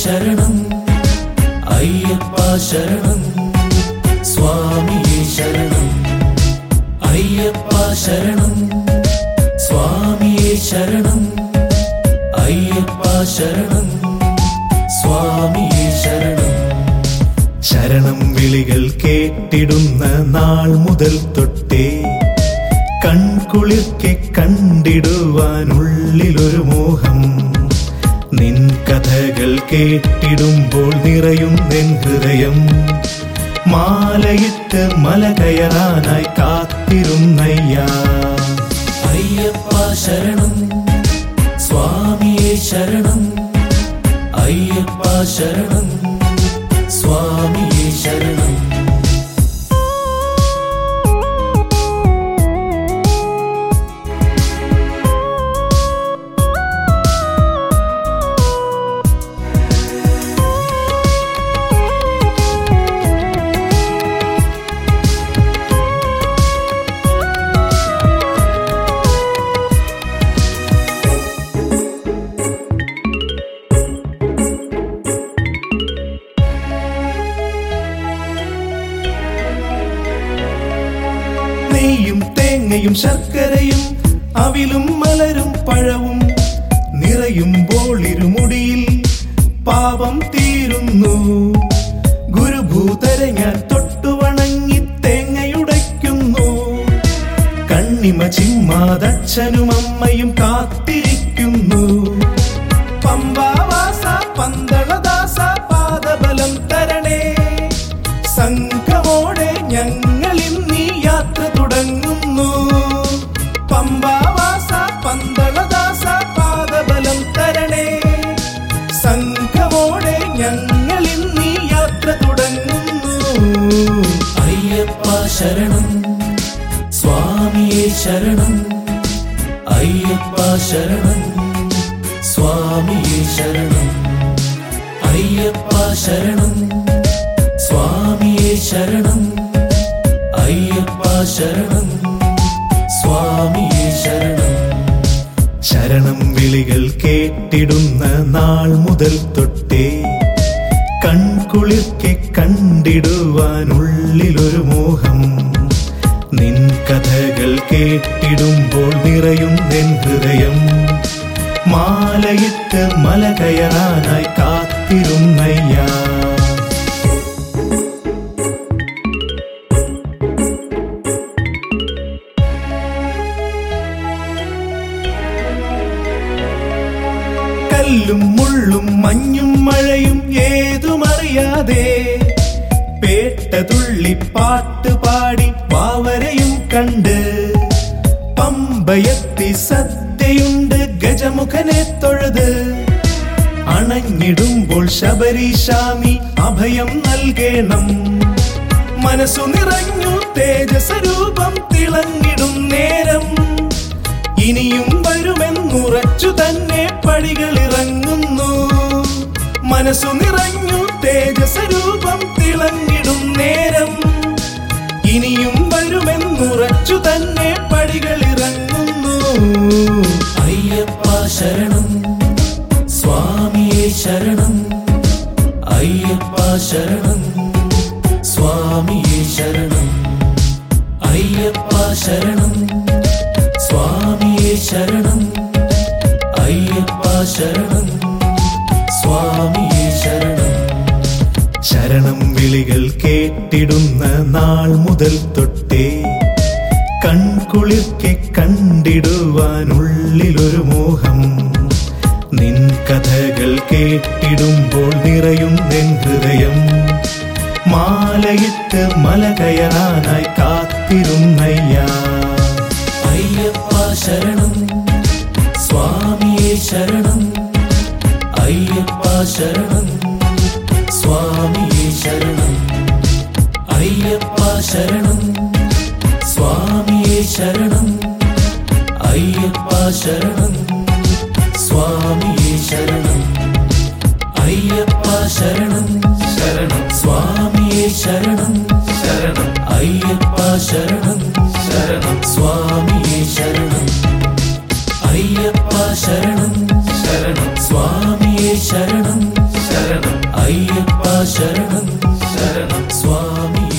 ശരണം അയ്യപ്പ ശരണം സ്വാമിയെ ശരണം അയ്യപ്പ ശരണം സ്വാമിയെ ശരണം അയ്യപ്പ ശരണം സ്വാമിയെ ശരണം ശരണം വിളികൾ കേട്ടിടുന്ന നാൾ മുതൽ തൊട്ടേ കൺകുളിർക്കെ കണ്ടിടുവാനുള്ളിലൊരു മോഹം നിൻ കഥകൾ കേട്ടിടുമ്പോൾ നിറയും നിൻ ഹൃദയം മാലയിട്ട് മല കയറാനായി കാത്തിരുന്നയ്യാ അയ്യപ്പ ശരണം സ്വാമിയെ ശരണം അയ്യപ്പ ശരണം സ്വാമിയെ ശരണം നെയ്യും തേങ്ങയും ശർക്കരയും അവിലും മലരും പഴവും നിറയുമ്പോൾ ഇരുമുടിയിൽ പാപം തീരുന്നു ഗുരുഭൂതരെ ഞാൻ തൊട്ടുവണങ്ങി തേങ്ങയുടയ്ക്കുന്നു കണ്ണിമ ചിമ്മാതച്ഛനും അമ്മയും കാത്തിരിക്കുന്നു പമ്പാവാസ പന്തളദാസ പാദബലം തരണേ സംഘമോടെ ഞങ്ങൾ ഇന്നീ യാത്ര തുടങ്ങുന്നു പമ്പാവാസ പന്തളദാസ പാദബലം തരണേ സംഘമോടെ ഞങ്ങൾ ഇന്നീ യാത്ര തുടങ്ങുന്നു അയ്യപ്പ ശരണം സ്വാമിയെ ശരണം അയ്യപ്പ ശരണം സ്വാമിയെ ശരണം അയ്യപ്പ ശരണം സ്വാമിയെ ശരണം അയ്യപ്പ ശരണം സ്വാമിയെ ശരണം ശരണം വിളികൾ കേട്ടിടുന്ന നാൾ മുതൽ തൊട്ടേ കൺകുളിർക്കെ കണ്ടിടുവാനുള്ളിലൊരു മോഹം നിൻ കഥകൾ കേട്ടിടുമ്പോൾ നിറയും നിൻ ഹൃദയം മാലയിട്ട് മല കയറാനായി കാത്തിരുന്നയ്യാ കല്ലും മുള്ളും മഞ്ഞും മഴയും ഏതുമറിയാതെ പേട്ട തുള്ളി പാട്ട് പാടി പാവരയും കണ്ട് പമ്പയത്തി സത്യയുണ്ട് ഗജമുഖനെ തൊഴുത് അണഞ്ഞിടുമ്പോൾ ശബരീശാമി അഭയം നൽകേണം മനസ്സു നിറഞ്ഞു തേജസ്വരൂപം തിളങ്ങിടും നേരം ഇനിയും വരുമെന്നുറച്ചു തന്നെ പടികൾ ഇറങ്ങുന്നു മനസ്സു നിറഞ്ഞു തേജസ്വരൂപം തിളങ്ങിടും നേരം ഇനിയും വരുമെന്നുറച്ചു തന്നെ പടികൾ ഇറങ്ങുന്നു അയ്യപ്പ ശരണം സ്വാമിയെ ശരണം അയ്യപ്പ ശരണം സ്വാമിയെ ശരണം അയ്യപ്പ ശരണം സ്വാമിയെ ശരണം അയ്യപ്പ ശരണം സ്വാമിയെ ശരണം ശരണം വിളികൾ കേട്ടിടുന്ന നാൾ മുതൽ തൊട്ടേ കൺകുളിർക്കെ കണ്ടിടുവാനുള്ളിലൊരു മോഹം നിൻ കഥകൾ കേട്ടിടുമ്പോൾ നിറയും നിൻ ഹൃദയം മാലയിട്ട് മല കയറാനായി കാത്തിരുന്നയ്യാ അയ്യപ്പ ശരണം സ്വാമിയെ ശരണം അയ്യപ്പ ശരണം സ്വാമിയെ ശരണം അയ്യപ്പ ശരണം സ്വാമിയെ ശരണം അയ്യപ്പ ശരണം സ്വാമിയെ ശരണം അയ്യപ്പ ശരണം ശരണം സ്വാമിയെ ശരണം ശരണം അയ്യപ്പ ശരണം ശരണം സ്വാമിയെ ശരണം അയ്യപ്പ ശരണം ശരണം സ്വാമിയെ ശരണം ശരണം അയ്യപ്പ ശരണം ശരണം സ്വാമിയേ